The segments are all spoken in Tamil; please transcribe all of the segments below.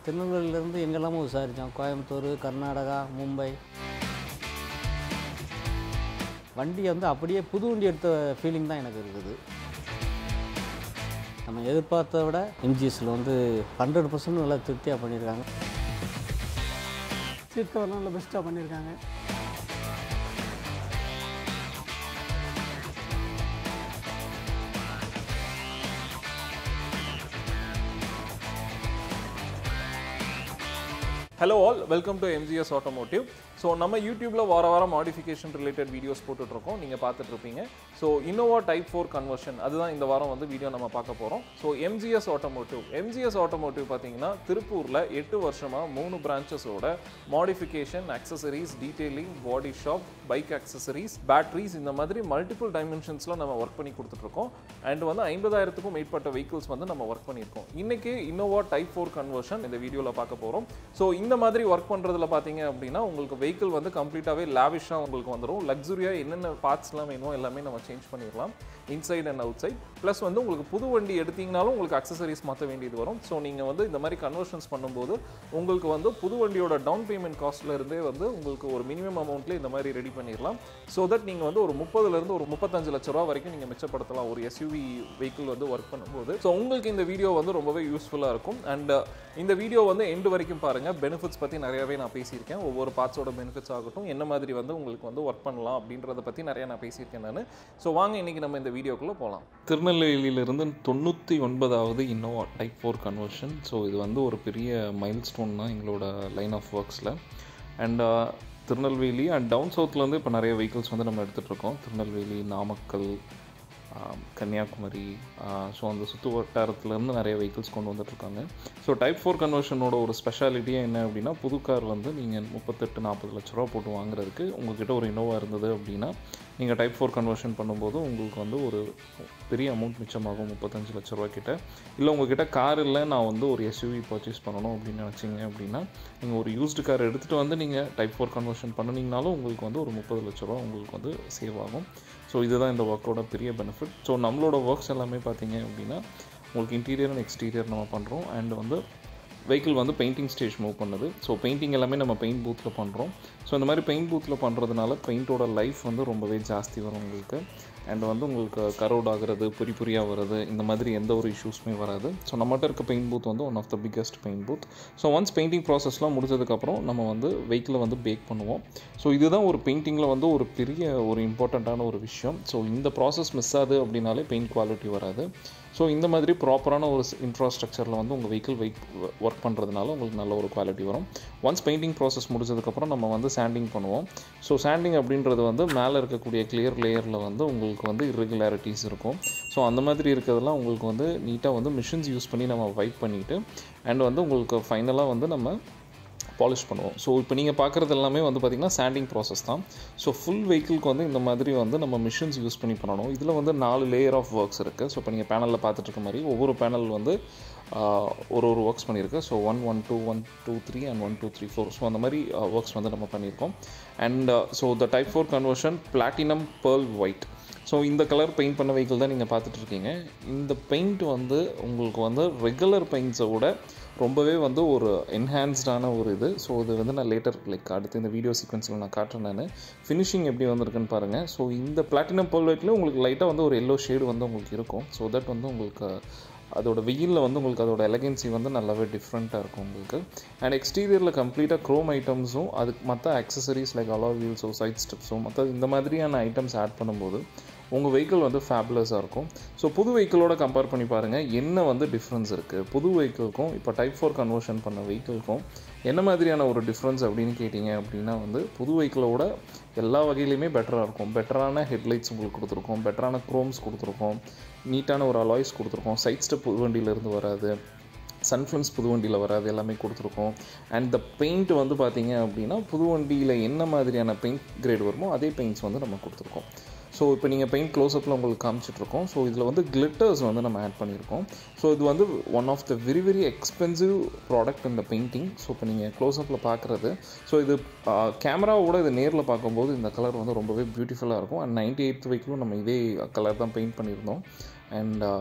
திருநெல்வேலியிலேருந்து எங்கெல்லாமோ விசாரித்தோம் கோயம்புத்தூர் கர்நாடகா மும்பை வண்டி வந்து அப்படியே புது வண்டி எடுத்த ஃபீலிங் தான் எனக்கு இருக்குது நம்ம எதிர்பார்த்ததை விட எம்ஜிஎஸில் வந்து ஹண்ட்ரட் பர்சன்ட் நல்லா திருப்தியாக பண்ணியிருக்காங்க சீட் கவர்லாம் நல்லா பெஸ்ட்டாக பண்ணியிருக்காங்க hello all welcome to MGS automotive so நம்ம யூடியூப்பில் வார வாரம் மாடிஃபிகேஷன் ரிலேட்டட் வீடியோஸ் போட்டுட்ருக்கோம் நீங்கள் பார்த்துட்டு இருப்பீங்க so Innova type four conversion அதுதான் இந்த வாரம் வந்து வீடியோ நம்ம பார்க்க போகிறோம் so MGS automotive MGS automotive பார்த்தீங்கன்னா திருப்பூரில் எட்டு வருஷமாக மூணு பிரான்ச்சஸோட modification accessories detailing body shop bike accessories batteries இந்த மாதிரி மல்டிபிள் டைமென்ஷன்ஸில் நம்ம ஒர்க் பண்ணி கொடுத்துட்ருக்கோம் அண்ட் வந்து ஐம்பதாயிரத்துக்கும் மேற்பட்ட வெஹிக்கிள்ஸ் வந்து நம்ம ஒர்க் பண்ணியிருக்கோம் இன்னைக்கு இன்னோவா டைப் ஃபோர் கன்வர்ஷன் இந்த வீடியோவில் பார்க்க போகிறோம் ஸோ இந்த மாதிரி ஒர்க் பண்ணுறதுல பார்த்தீங்க அப்படின்னா உங்களுக்கு வெஹிக்கிள் வந்து கம்ப்ளீட்டாகவே லாவிஷாக உங்களுக்கு வந்துடும் லக்ஸுரியாக என்னென்ன பார்ட்ஸ்லாம் வேணுமோ எல்லாமே நம்ம சேஞ்ச் பண்ணிடலாம் inside and outside plus வந்து உங்களுக்கு புது வண்டி எடுத்தீங்கனாலும் உங்களுக்கு அக்சசரிஸ் மாற்ற வேண்டியது வரும் ஸோ நீங்கள் வந்து இந்த மாதிரி கன்வர்ஷன்ஸ் பண்ணும்போது உங்களுக்கு வந்து புது வண்டியோட டவுன் பேமெண்ட் காஸ்ட்ல இருந்தே வந்து உங்களுக்கு ஒரு மினிமம் அமௌண்ட்ல இந்த மாதிரி ரெடி பண்ணிடலாம் ஸோ தட் நீங்கள் வந்து ஒரு முப்பதுலேருந்து ஒரு முப்பத்தஞ்சு லட்ச ரூபா வரைக்கும் நீங்கள் மிச்சப்படுத்தலாம் ஒரு எஸ்யூவி வெஹிக்கிள் வந்து ஒர்க் பண்ணும்போது ஸோ உங்களுக்கு இந்த வீடியோ வந்து ரொம்பவே யூஸ்ஃபுல்லாக இருக்கும் அண்ட் இந்த வீடியோ வந்து எண்டு வரைக்கும் பாருங்கள் பெனிஃபிட்ஸ் பற்றி நிறையவே நான் பேசியிருக்கேன் ஒவ்வொரு பார்ட்ஸோட பெனிஃபிட்ஸ் ஆகட்டும் என்ன மாதிரி வந்து உங்களுக்கு வந்து ஒர்க் பண்ணலாம் அப்படின்றத பற்றி நிறைய நான் பேசியிருக்கேன் நான் ஸோ வாங்க இன்னைக்கு நம்ம இந்த வீடியோக்குள்ளே போகலாம் திருநெல்வேலியிலிருந்து தொண்ணூற்றி ஒன்பதாவது Innova type four conversion so இது வந்து ஒரு பெரிய மைல் ஸ்டோன் தான் எங்களோட லைன் ஆஃப் ஒர்க்ஸில் அண்ட் திருநெல்வேலி அண்ட் டவுன் சவுத்லேருந்து இப்போ நிறைய வெஹிக்கிள்ஸ் வந்து நம்ம எடுத்துகிட்டு இருக்கோம் திருநெல்வேலி நாமக்கல் ஆம், கன்னியாகுமரி ஸோ அந்த சுற்று வட்டாரத்துலேருந்து நிறைய வெஹிக்கிள்ஸ் கொண்டு வந்துட்டுருக்காங்க ஸோ டைப் ஃபோர் கன்வர்ஷனோட ஒரு ஸ்பெஷாலிட்டியே என்ன அப்படின்னா புது கார் வந்து நீங்கள் முப்பத்தெட்டு நாற்பது லட்ச ரூபா போட்டு வாங்குறதுக்கு உங்ககிட்ட ஒரு இன்னோவா இருந்தது அப்படின்னா நீங்கள் டைப் ஃபோர் கன்வர்ஷன் பண்ணும்போது உங்களுக்கு வந்து ஒரு பெரிய அமௌண்ட் மிச்சமாகும் முப்பத்தஞ்சு லட்ச ரூபா கிட்ட இல்லை உங்ககிட்ட கார் இல்லை நான் வந்து ஒரு எஸ்யூவி பர்ச்சேஸ் பண்ணணும் அப்படின்னு நினச்சிங்க அப்படின்னா நீங்கள் ஒரு யூஸ்டு கார் எடுத்துகிட்டு வந்து நீங்கள் டைப் ஃபோர் கன்வர்ஷன் பண்ணினீங்கனாலும் உங்களுக்கு வந்து ஒரு முப்பது லட்ச ரூபா உங்களுக்கு வந்து சேவ் ஆகும் ஸோ இதுதான் இந்த ஒர்க்கோட பெரிய பெனிஃபிட் ஸோ நம்மளோட ஒர்க்ஸ் எல்லாமே பார்த்தீங்க அப்படின்னா உங்களுக்கு இன்டீரியர் அண்ட் எக்ஸ்டீரியர் நம்ம பண்ணுறோம் அண்ட் வந்து வெஹிக்கிள் வந்து பெயிண்டிங் ஸ்டேஜ் மூவ் பண்ணுது ஸோ பெயிண்டிங் எல்லாமே நம்ம பெயிண்ட் பூத்தில் பண்ணுறோம் ஸோ இந்த மாதிரி பெயிண்ட் பூத்தில் பண்ணுறதுனால பெயிண்டோட லைஃப் வந்து ரொம்பவே ஜாஸ்தி வரும் உங்களுக்கு அண்ட் வந்து உங்களுக்கு கரோட் ஆகிறது பொறி பொரியாக வருது இந்த மாதிரி எந்த ஒரு இஷ்யூஸுமே வராது ஸோ நம்மகிட்ட இருக்க பெயிண்ட் பூத் வந்து one of the biggest paint booth so once painting ப்ராசஸ்லாம் முடிஞ்சதுக்கப்புறம் நம்ம வந்து வெஹிக்கிளை வந்து பேக் பண்ணுவோம் ஸோ இதுதான் ஒரு பெயிண்டிங்கில் வந்து ஒரு பெரிய ஒரு இம்பார்ட்டண்ட்டான ஒரு விஷயம் ஸோ இந்த ப்ராசஸ் மிஸ் ஆகுது அப்படின்னாலே பெயிண்ட் குவாலிட்டி வராது ஸோ இந்த மாதிரி ப்ராப்பரான ஒரு இன்ஃப்ராஸ்ட்ரக்சரில் வந்து உங்கள் வெஹிக்கிள் வெயிட் ஒர்க் பண்ணுறதுனால உங்களுக்கு நல்ல ஒரு குவாலிட்டி வரும் ஒன்ஸ் பெயிண்டிங் ப்ராசஸ் முடிஞ்சதுக்கப்புறம் நம்ம வந்து சாண்டிங் பண்ணுவோம் ஸோ சாண்டிங் அப்படின்றது வந்து மேலே இருக்கக்கூடிய கிளியர் லேயரில் வந்து உங்களுக்கு வந்து irregularities இருக்கும் ஸோ அந்த மாதிரி இருக்கிறதெல்லாம் உங்களுக்கு வந்து நீட்டாக வந்து மிஷின்ஸ் யூஸ் பண்ணி நம்ம வைப் பண்ணிவிட்டு அண்ட் வந்து உங்களுக்கு ஃபைனலாக வந்து நம்ம பாலிஷ் பண்ணுவோம் ஸோ இப்போ நீங்கள் பார்க்குறது எல்லாமே வந்து பார்த்திங்கன்னா சாண்டிங் ப்ராசஸ் தான் ஸோ ஃபுல் வெஹிக்கிள்க்கு வந்து இந்த மாதிரி வந்து நம்ம மிஷின்ஸ் யூஸ் பண்ணி பண்ணணும் இதில் வந்து நாலு லேயர் ஆஃப் ஒர்க்ஸ் இருக்குது ஸோ இப்போ நீங்கள் பேனலில் பார்த்துட்டு இருக்க மாதிரி ஒவ்வொரு பேனல் வந்து ஆஹ், ஒரு ஒரு ஒர்க்ஸ் பண்ணியிருக்கு so one one two one two three and one two three four so அந்த மாதிரி ஒர்க்ஸ் வந்து நம்ம பண்ணியிருக்கோம் and so the type four conversion platinum pearl white so இந்த கலர் பெயிண்ட் பண்ண வெஹிக்கிள் தான் நீங்கள் பார்த்துட்டு இருக்கீங்க இந்த பெயிண்ட் வந்து உங்களுக்கு வந்து ரெகுலர் பெயிண்ட்ஸை விட ரொம்பவே வந்து ஒரு என்ஹான்ஸ்டான ஒரு இது ஸோ இது வந்து நான் லேட்டர் லைக் அடுத்து இந்த வீடியோ சீக்வன்ஸில் நான் காட்டுறேன் நான் ஃபினிஷிங் எப்படி வந்திருக்குன்னு பாருங்கள் ஸோ இந்த பிளாட்டினம் pearl whiteல உங்களுக்கு லைட்டாக வந்து ஒரு எல்லோ ஷேடு வந்து உங்களுக்கு இருக்கும் ஸோ தட் வந்து உங்களுக்கு அதோட வெயிலில் வந்து உங்களுக்கு அதோட எலகன்சி வந்து நல்லாவே டிஃப்ரெண்ட்டாக இருக்கும் உங்களுக்கு அண்ட் எக்ஸ்டீரியரில் கம்ப்ளீட்டாக க்ரோம் ஐட்டம்ஸும் அதுக்கு மற்ற அக்சசரிஸ் லைக் அலா வீல்ஸோ சைட் ஸ்டெப்ஸும் மற்ற இந்த மாதிரியான ஐட்டம்ஸ் ஆட் பண்ணும்போது உங்கள் வெஹிக்கிள் வந்து ஃபேபுலஸாக இருக்கும் ஸோ புது வெஹிக்கிளோட கம்பேர் பண்ணி பாருங்கள் என்ன வந்து டிஃப்ரென்ஸ் இருக்குது புது வெஹிக்கிள்க்கும் இப்போ டைப் ஃபோர் கன்வர்ஷன் பண்ண வெஹிக்கிள்க்கும் என்ன மாதிரியான ஒரு டிஃப்ரென்ஸ் அப்படின்னு கேட்டிங்க அப்படின்னா வந்து புது வெஹிக்கிளோட எல்லா வகையிலையுமே பெட்டராக இருக்கும் பெட்டரான ஹெட்லைட்ஸ் உங்களுக்கு கொடுத்துருக்கோம் பெட்டரான க்ரோம்ஸ் கொடுத்துருக்கோம் நீட்டான ஒரு அலாய்ஸ் கொடுத்துருக்கோம் சைட் ஸ்டெப் வண்டியிலேருந்து வராது சன்ஃப்ளம்ஸ் புது வண்டியில் வராது எல்லாமே கொடுத்துருக்கோம் அண்ட் த பெயிண்ட் வந்து பார்த்தீங்க அப்படின்னா புது வண்டியில் என்ன மாதிரியான பெயிண்ட் கிரேட் வருமோ அதே பெயிண்ட்ஸ் வந்து நம்ம கொடுத்துருக்கோம் ஸோ இப்போ நீங்கள் பெயிண்ட் க்ளோஸ்அப்பில் உங்களுக்கு காமிச்சிட்ருக்கோம் ஸோ இதில் வந்து கிளிட்டர்ஸ் வந்து நம்ம ஆட் பண்ணியிருக்கோம் ஸோ இது வந்து one of the very very expensive product இந்த பெயிண்டிங் ஸோ இப்போ நீங்கள் க்ளோஸ்அப்பில் பார்க்குறது ஸோ இது கேமராவோட இது நேரில் பார்க்கும்போது இந்த கலர் வந்து ரொம்பவே பியூட்டிஃபுல்லாக இருக்கும் அண்ட் நைன்டி எயித் வெஹிக்கிளும் நம்ம இதே கலர் தான் பெயிண்ட் பண்ணியிருந்தோம் அண்ட்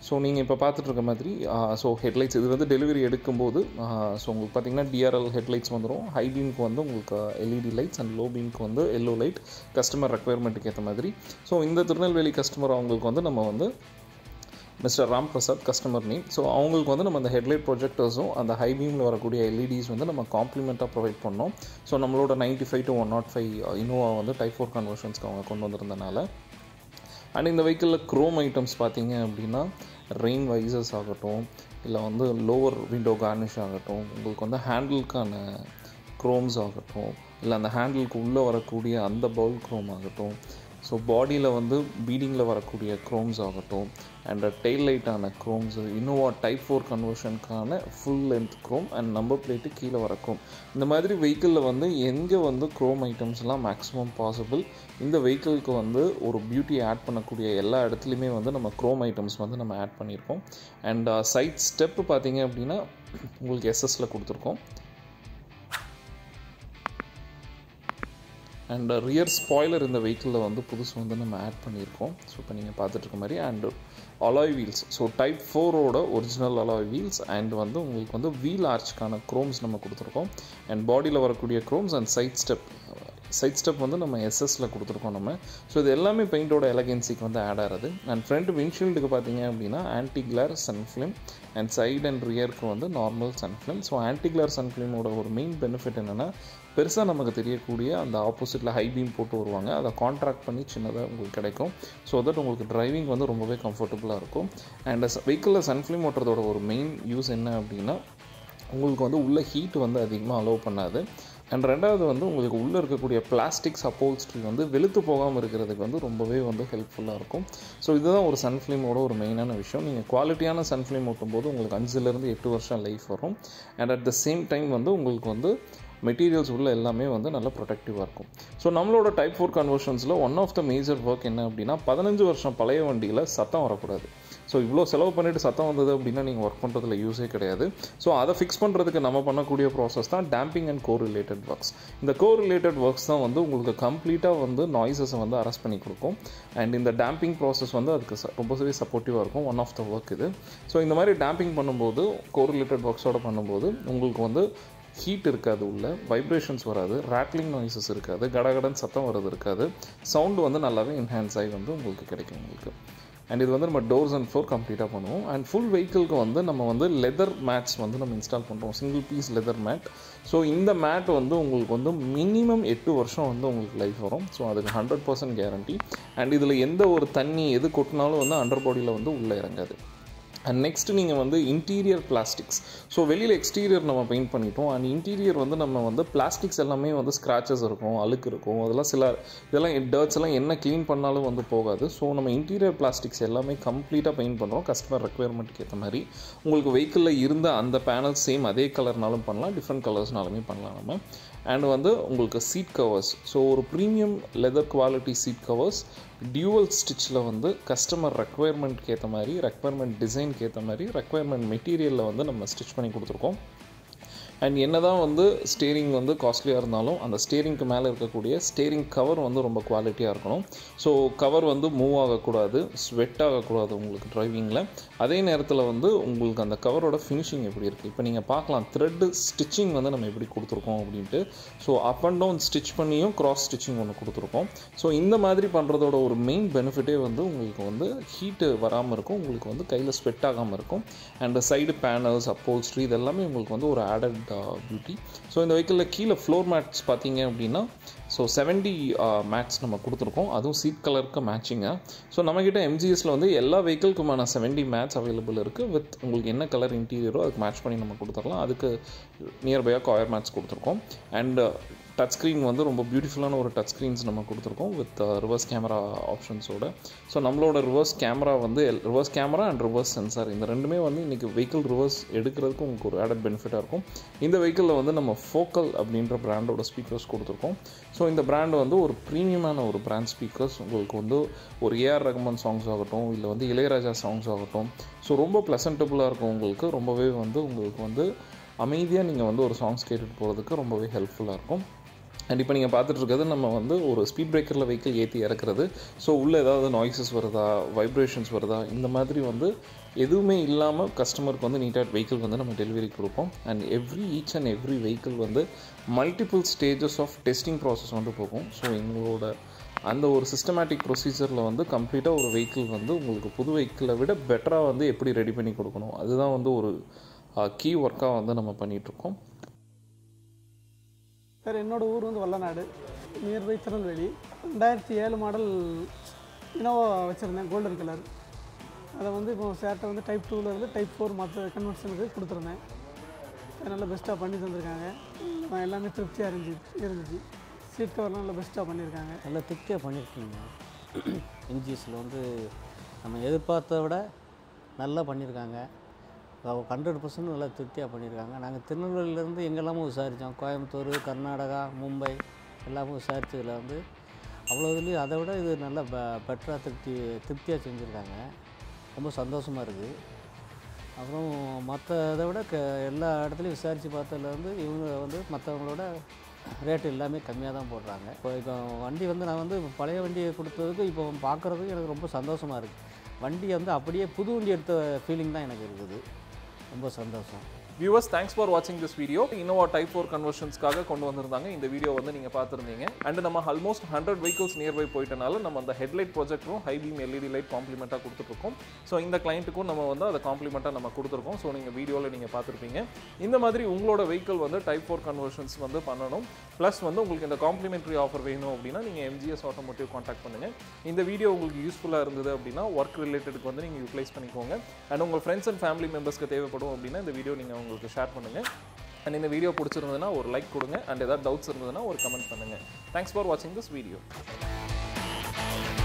ஸோ நீங்கள் இப்போ பார்த்துட்டு இருக்க மாதிரி ஸோ ஹெட்லைட்ஸ் இது வந்து டெலிவரி எடுக்கும்போது ஸோ உங்களுக்கு பார்த்தீங்கன்னா டிஆர்எல் ஹெட்லைட்ஸ் வந்துடும் ஹை பீம்க்கு வந்து உங்களுக்கு எல்இடி லைட்ஸ் அண்ட் லோ பீம்க்கு வந்து எல்லோ லைட் கஸ்டமர் ரெக்குயர்மெண்ட்டுக்கு ஏற்ற மாதிரி ஸோ இந்த திருநெல்வேலி கஸ்டமர் அவங்களுக்கு வந்து நம்ம வந்து mister Ram Prasad customer name so அவங்களுக்கு வந்து நம்ம அந்த ஹெட்லைட் ப்ரொஜெக்டர்ஸும் அந்த ஹை பீமில் வரக்கூடிய எல்இடிஸ் வந்து நம்ம காம்ப்ளிமெண்ட்டாக ப்ரொவைட் பண்ணோம் ஸோ நம்மளோட ninety five two one nought five Innova வந்து டைப் ஃபோர் கன்வர்ஷன்ஸ்க்கு அவங்க கொண்டு வந்திருந்தனால அண்ட் இந்த வெஹிக்கிளில் க்ரோம் ஐட்டம்ஸ் பார்த்தீங்க அப்படின்னா ரெயின் வைசர்ஸ் ஆகட்டும் இல்லை வந்து லோவர் விண்டோ கார்னிஷ் ஆகட்டும் உங்களுக்கு வந்து ஹேண்டிலுக்கான க்ரோம்ஸ் ஆகட்டும் இல்லை அந்த ஹேண்டிலுக்கு உள்ளே வரக்கூடிய அந்த பவுல் க்ரோம் ஆகட்டும் ஸோ பாடியில் வந்து பீடிங்கில் வரக்கூடிய க்ரோம்ஸ் ஆகட்டும் அண்ட் டெயில் லைட்டான க்ரோம்ஸ் இன்னோவா டைப் ஃபோர் கன்வர்ஷனுக்கான full length chrome and number plate கீழே வர க்ரோம் இந்த மாதிரி வெஹிக்கிளில் வந்து எங்கே வந்து க்ரோம் ஐட்டம்ஸ்லாம் மேக்ஸிமம் பாசிபிள் இந்த வெஹிக்கிளுக்கு வந்து ஒரு பியூட்டி ஆட் பண்ணக்கூடிய எல்லா இடத்துலையுமே வந்து நம்ம க்ரோம் ஐட்டம்ஸ் வந்து நம்ம ஆட் பண்ணியிருக்கோம் அண்ட் சைட் ஸ்டெப்பு பார்த்தீங்க அப்படின்னா உங்களுக்கு எஸ்எஸ்ல கொடுத்துருக்கோம் அண்ட் ரியர் ஸ்பாய்லர் இந்த வெஹிக்கிளில் வந்து புதுசு வந்து நம்ம ஆட் பண்ணியிருக்கோம் ஸோ இப்போ நீங்கள் பார்த்துட்டு இருக்க மாதிரி and alloy wheels so type ஃபோரோட ஒரிஜினல் அலாய் வீல்ஸ் அண்ட் வந்து உங்களுக்கு வந்து வீல் ஆர்ச்க்கான க்ரோம்ஸ் நம்ம கொடுத்துருக்கோம் அண்ட் பாடியில் வரக்கூடிய chromes and side step side step வந்து நம்ம எஸ்எஸ்ல கொடுத்துருக்கோம் நம்ம ஸோ இது எல்லாமே பெயிண்டோட எலகென்சிக்கு வந்து ஆட் ஆகிறது அண்ட் ஃப்ரண்ட் விண்ட்ஷீல்டுக்கு பார்த்தீங்க அப்படின்னா anti glare sun film and side and ரியருக்கு வந்து normal sun film so anti glare sun ஃபிலிமோட ஒரு மெயின் பெனிஃபிட் என்னென்னா பெருசாக நமக்கு தெரியக்கூடிய அந்த ஆப்போசிட்டில் ஹை பீம் போட்டு வருவாங்க அதை கான்ட்ராக்ட் பண்ணி சின்னதாக உங்களுக்கு கிடைக்கும் ஸோ தட் உங்களுக்கு டிரைவிங் வந்து ரொம்பவே கம்ஃபர்டபுளாக இருக்கும் அண்ட் வெஹிக்கிளில் சன்ஃப்ளிம் ஓட்டுறதோட ஒரு மெயின் யூஸ் என்ன அப்படின்னா உங்களுக்கு வந்து உள்ள ஹீட் வந்து அதிகமாக அலோவ் பண்ணாது அண்ட் ரெண்டாவது வந்து உங்களுக்கு உள்ளே இருக்கக்கூடிய பிளாஸ்டிக்ஸ் அப்போல்ஸ்ட்ரி வந்து வெளுத்து போகாமல் இருக்கிறதுக்கு வந்து ரொம்பவே வந்து ஹெல்ப்ஃபுல்லாக இருக்கும் ஸோ இதுதான் ஒரு சன்ஃப்ளேமோட ஒரு மெயினான விஷயம் நீங்கள் குவாலிட்டியான சன்ஃப்ளேம் ஓட்டும்போது உங்களுக்கு அஞ்சுலேருந்து எட்டு வருஷம் லைஃப் வரும் and at the same time வந்து உங்களுக்கு வந்து மெட்டீரியல்ஸ் உள்ள எல்லாமே வந்து நல்ல ப்ரொடக்டிவாக இருக்கும் ஸோ நம்மளோட டைப் ஃபோர் கன்வர்ஷன்ஸில் one of the major work என்ன அப்படின்னா பதினஞ்சு வருஷம் பழைய வண்டியில் சத்தம் வரக்கூடாது ஸோ இவ்வளோ செலவு பண்ணிவிட்டு சத்தம் வந்தது அப்படின்னா நீங்கள் ஒர்க் பண்ணுறதுல யூஸே கிடையாது ஸோ அதை ஃபிக்ஸ் பண்ணுறதுக்கு நம்ம பண்ணக்கூடிய ப்ராசஸ் தான் damping and co related works இந்த கோ ரிலேட்டட் ஒர்க்ஸ் தான் வந்து உங்களுக்கு கம்ப்ளீட்டாக வந்து நாய்ஸஸை வந்து அரெஸ்ட் பண்ணி கொடுக்கும் அண்ட் இந்த டேம்பிங் ப்ராசஸ் வந்து அதுக்கு ச- ரொம்பவே சப்போர்ட்டிவாக இருக்கும் ஒன் ஆஃப் த ஒர்க் இது ஸோ இந்த மாதிரி டேம்பிங் பண்ணும்போது கோ ரிலேட்டட் ஒர்க்ஸோட பண்ணும்போது உங்களுக்கு வந்து ஹீட் இருக்காது உள்ள வைப்ரேஷன்ஸ் வராது ரேட்லிங் நாய்ஸஸ் இருக்காது கடகடன் சத்தம் வர்றது இருக்காது சவுண்டு வந்து நல்லாவே என்ஹான்ஸ் ஆகி வந்து உங்களுக்கு கிடைக்கும் உங்களுக்கு அண்ட் இது வந்து நம்ம டோர்ஸ் அண்ட் ஃப்ளோர் கம்ப்ளீட்டாக பண்ணுவோம் அண்ட் ஃபுல் வெஹிக்கிளுக்கு வந்து நம்ம வந்து லெதர் மேட்ஸ் வந்து நம்ம இன்ஸ்டால் பண்ணுறோம் single piece leather mat so இந்த மேட் வந்து உங்களுக்கு வந்து மினிமம் எட்டு வருஷம் வந்து உங்களுக்கு லைஃப் வரும் ஸோ அதுக்கு ஹண்ட்ரட் பர்சன்ட் கேரண்டி அண்ட் இதில் எந்த ஒரு தண்ணி எது கொட்டினாலும் வந்து அண்டர் பாடியில் வந்து உள்ளே இறங்காது அண்ட் நெக்ஸ்ட் நீங்கள் வந்து இன்டீரியர் பிளாஸ்டிக்ஸ் ஸோ வெளியில் எக்ஸ்டீரியர் நம்ம பெயிண்ட் பண்ணிட்டோம் அண்ட் இன்டீரியர் வந்து நம்ம வந்து பிளாஸ்டிக்ஸ் எல்லாமே வந்து ஸ்க்ராச்சஸ் இருக்கும் அழுக்கு இருக்கும் அதெல்லாம் சில இதெல்லாம் டர்ட்ஸ் எல்லாம் என்ன க்ளீன் பண்ணாலும் வந்து போகாது ஸோ நம்ம இன்டீரியர் பிளாஸ்டிக்ஸ் எல்லாமே கம்ப்ளீட்டாக பெயிண்ட் பண்ணுறோம் கஸ்டமர் ரெக்குயர்மெண்ட்டுக்கு ஏற்ற மாதிரி உங்களுக்கு வெஹிக்கிளில் இருந்த அந்த பேனல் சேம் அதே கலர்னாலும் பண்ணலாம் டிஃப்ரெண்ட் கலர்ஸ்னாலுமே பண்ணலாம் நம்ம அண்ட் வந்து உங்களுக்கு சீட் கவர்ஸ் ஸோ ஒரு premium leather quality seat covers dual ஸ்டிச்சில் வந்து கஸ்டமர் ரெக்குயர்மெண்ட்க்கு ஏற்ற மாதிரி ரெக்குயர்மெண்ட் டிசைனுக்கு ஏற்ற மாதிரி ரெக்குயர்மெண்ட் மெட்டீரியலில் வந்து நம்ம ஸ்டிச் பண்ணி கொடுத்துருக்கோம் அண்ட் என்னதான் வந்து ஸ்டேரிங் வந்து காஸ்ட்லியாக இருந்தாலும் அந்த ஸ்டேரிங்க்கு மேலே இருக்கக்கூடிய ஸ்டேரிங் கவர் வந்து ரொம்ப குவாலிட்டியாக இருக்கணும் ஸோ கவர் வந்து மூவ் ஆகக்கூடாது ஸ்வெட் ஆகக்கூடாது உங்களுக்கு டிரைவிங்கில் அதே நேரத்தில் வந்து உங்களுக்கு அந்த கவரோட ஃபினிஷிங் எப்படி இருக்குது இப்போ நீங்கள் பார்க்கலாம் த்ரெட்டு ஸ்டிச்சிங் வந்து நம்ம எப்படி கொடுத்துருக்கோம் அப்படின்ட்டு so up and down stitch பண்ணியும் கிராஸ் ஸ்டிச்சிங் ஒன்று கொடுத்துருக்கோம் ஸோ இந்த மாதிரி பண்ணுறதோட ஒரு மெயின் பெனிஃபிட்டே வந்து உங்களுக்கு வந்து ஹீட்டு வராமல் இருக்கும் உங்களுக்கு வந்து கையில் ஸ்வெட் ஆகாமல் இருக்கும் அண்ட் சைடு பேனல்ஸ் அப்போல்ஸ்ட்ரி இது எல்லாமே உங்களுக்கு வந்து ஒரு ஆடட் பியூட்டி ஸோ இந்த வெஹிக்கிளில் கீழே ஃப்ளோர் மேட்ஸ் பார்த்தீங்க அப்படின்னா ஸோ செவன்டி மேட்ஸ் நம்ம கொடுத்துருக்கோம் அதுவும் சீட் கலருக்கு மேட்சிங்காக ஸோ நம்மக்கிட்ட எம்ஜிஎஸில் வந்து எல்லா வெஹிக்கிள்க்குமான செவன்டி மேட்ச் அவைலபிள் இருக்குது வித் உங்களுக்கு என்ன கலர் இன்டீரியரோ அதுக்கு மேட்ச் பண்ணி நம்ம கொடுத்துடலாம் அதுக்கு நியர்பையாக காயர் மேட்ச் கொடுத்துருக்கோம் அண்ட் டச் ஸ்க்ரீன் வந்து ரொம்ப பியூட்டிஃபுல்லான ஒரு டச் ஸ்க்ரீன்ஸ் நம்ம கொடுத்துருக்கோம் வித் ரிவர்ஸ் கேமரா ஆப்ஷன்ஸோட ஸோ நம்மளோட ரிவர்ஸ் கேமரா வந்து reverse camera and reverse sensor இந்த ரெண்டுமே வந்து இன்றைக்கி வெஹிக்கிள் ரிவர்ஸ் எடுக்கிறதுக்கு உங்களுக்கு ஒரு ஆடட் பெனிஃபிட்டாக இருக்கும் இந்த வெஹிக்கிளில் வந்து நம்ம ஃபோக்கல் அப்படின்ற பிராண்டோட ஸ்பீக்கர்ஸ் கொடுத்துருக்கோம் ஸோ இந்த பிராண்ட் வந்து ஒரு ப்ரீமியமான ஒரு பிராண்ட் ஸ்பீக்கர்ஸ் உங்களுக்கு வந்து ஒரு ஏஆர் ரகுமான் சாங்ஸ் ஆகட்டும் இல்லை வந்து இளையராஜா சாங்ஸ் ஆகட்டும் ஸோ ரொம்ப ப்ளசன்டபுளாக இருக்கும் உங்களுக்கு ரொம்பவே வந்து உங்களுக்கு வந்து அமைதியாக நீங்கள் வந்து ஒரு சாங்ஸ் கேட்டுட்டு போகிறதுக்கு ரொம்பவே ஹெல்ப்ஃபுல்லாக இருக்கும் அண்ட் இப்போ நீங்கள் பார்த்துட்டு இருக்கிறது நம்ம வந்து ஒரு ஸ்பீட் பிரேக்கரில் வெஹிக்கிள் ஏற்றி இறக்குறது ஸோ உள்ளே ஏதாவது நாய்ஸஸ் வருதா வைப்ரேஷன்ஸ் வருதா இந்த மாதிரி வந்து எதுவுமே இல்லாமல் கஸ்டமருக்கு வந்து நீட்டாக வெஹிக்கிள் வந்து நம்ம டெலிவரி கொடுப்போம் and every each and every vehicle வந்து multiple stages of testing process வந்து போகும் ஸோ எங்களோட அந்த ஒரு சிஸ்டமேட்டிக் ப்ரொசீஜரில் வந்து கம்ப்ளீட்டாக ஒரு வெஹிக்கிள் வந்து உங்களுக்கு புது வெஹிக்கிளை விட பெட்டராக வந்து எப்படி ரெடி பண்ணி கொடுக்கணும் அதுதான் வந்து ஒரு கீ ஒர்க்காக வந்து நம்ம பண்ணிகிட்ருக்கோம் சார் என்னோட ஊர் வந்து வல்லநாடு நியர்பை திருநெல்வேலி ரெண்டாயிரத்தி ஏழு மாடல் இனோவா வச்சுருந்தேன் கோல்டன் கலர் அதை வந்து இப்போ சேர்ட்டை வந்து டைப் டூவில் இருந்து டைப் ஃபோர் மற்ற கன்வெர்ஷனுக்கு கொடுத்துருந்தேன் அது நல்லா பெஸ்ட்டாக பண்ணி தந்திருக்காங்க நான் எல்லாமே திருப்தியாக இருந்துச்சு இருந்துச்சு சீட் கவர்லாம் நல்லா பெஸ்ட்டாக பண்ணியிருக்காங்க நல்லா திருப்தியாக பண்ணியிருக்கீங்க எம்ஜிஎஸில் வந்து நம்ம எதிர்பார்த்ததை விட நல்லா பண்ணியிருக்காங்க ஹண்ட்ரட் பர்சன்ட் நல்லா திருப்தியாக பண்ணியிருக்காங்க நாங்கள் திருநெல்வேலியிலேருந்து எங்கெல்லாமும் விசாரித்தோம் கோயம்புத்தூர் கர்நாடகா மும்பை எல்லாமும் விசாரித்ததில் வந்து அவ்வளோ இதுலேயும் அதை விட இது நல்லா பெ பெட்டராக திருப்தி திருப்தியாக செஞ்சுருக்காங்க ரொம்ப சந்தோஷமாக இருக்குது அப்புறம் மற்ற இதை விட க எல்லா இடத்துலையும் விசாரித்து பார்த்ததுல வந்து இவங்க வந்து மற்றவங்களோட ரேட் எல்லாமே கம்மியாக தான் போடுறாங்க இப்போ இப்போ வண்டி வந்து நான் வந்து பழைய வண்டியை கொடுத்ததுக்கு இப்போ பார்க்குறதுக்கு எனக்கு ரொம்ப சந்தோஷமாக இருக்குது வண்டி வந்து அப்படியே புது வண்டி எடுத்த ஃபீலிங் தான் எனக்கு இருக்குது ரொம்ப சந்தோஷம் வியூவர்ஸ் தேங்க்ஸ் ஃபார் வாட்சிங் this video Innova type four கன்வர்ஷன்ஸ்க்காக கொண்டு வந்திருந்தாங்க இந்த வீடியோ வந்து நீங்கள் பார்த்துருந்தீங்க அண்ட் நம்ம ஆல்மோஸ்ட் ஹண்ட்ரட் வெஹிக்கிள்ஸ் நியர்பை போயிட்டனால நம்ம அந்த ஹெட்லைட் ப்ராஜெக்டரும் ஹை பீம் எல்இடி லைட் காம்ப்ளிமெண்ட்டாக கொடுத்துட்ருக்கோம் ஸோ இந்த கிளைண்ட்டுக்கும் நம்ம வந்து அதை காம்ப்ளிமெண்ட்டாக நம்ம கொடுத்துருக்கோம் ஸோ நீங்கள் வீடியோவில் நீங்கள் பார்த்துருப்பீங்க இந்த மாதிரி உங்களோட வெஹிக்கிள் வந்து டைப் ஃபோர் கன்வர்ஷன்ஸ் வந்து பண்ணணும் ப்ளஸ் வந்து உங்களுக்கு இந்த காம்ப்ளிமெண்ட்ரி ஆஃபர் வேணும் அப்படின்னா நீங்கள் எம்ஜிஎஸ் ஆட்டோமோட்டிவ் காண்டாக்ட் பண்ணுங்கள் இந்த வீடியோ உங்களுக்கு யூஸ்ஃபுல்லாக இருந்தது அப்படின்னா ஒர்க் ரிலேட்டடுக்கு வந்து நீங்கள் யூட்டிலைஸ் பண்ணிக்கோங்க அண்ட் உங்கள் ஃப்ரெண்ட்ஸ் அண்ட் ஃபேமிலி மெம்பர்ஸ்க்கு தேவைப்படும் அப்படின்னா இந்த வீடியோ நீங்கள் உங்களுக்கு ஷேர் பண்ணுங்கள் அண்ட் இந்த வீடியோ பிடிச்சிருந்ததுன்னா ஒரு லைக் கொடுங்க அண்ட் ஏதாவது டவுட்ஸ் இருந்ததுன்னா ஒரு கமெண்ட் பண்ணுங்கள் தேங்க்ஸ் ஃபார் வாட்சிங் திஸ் வீடியோ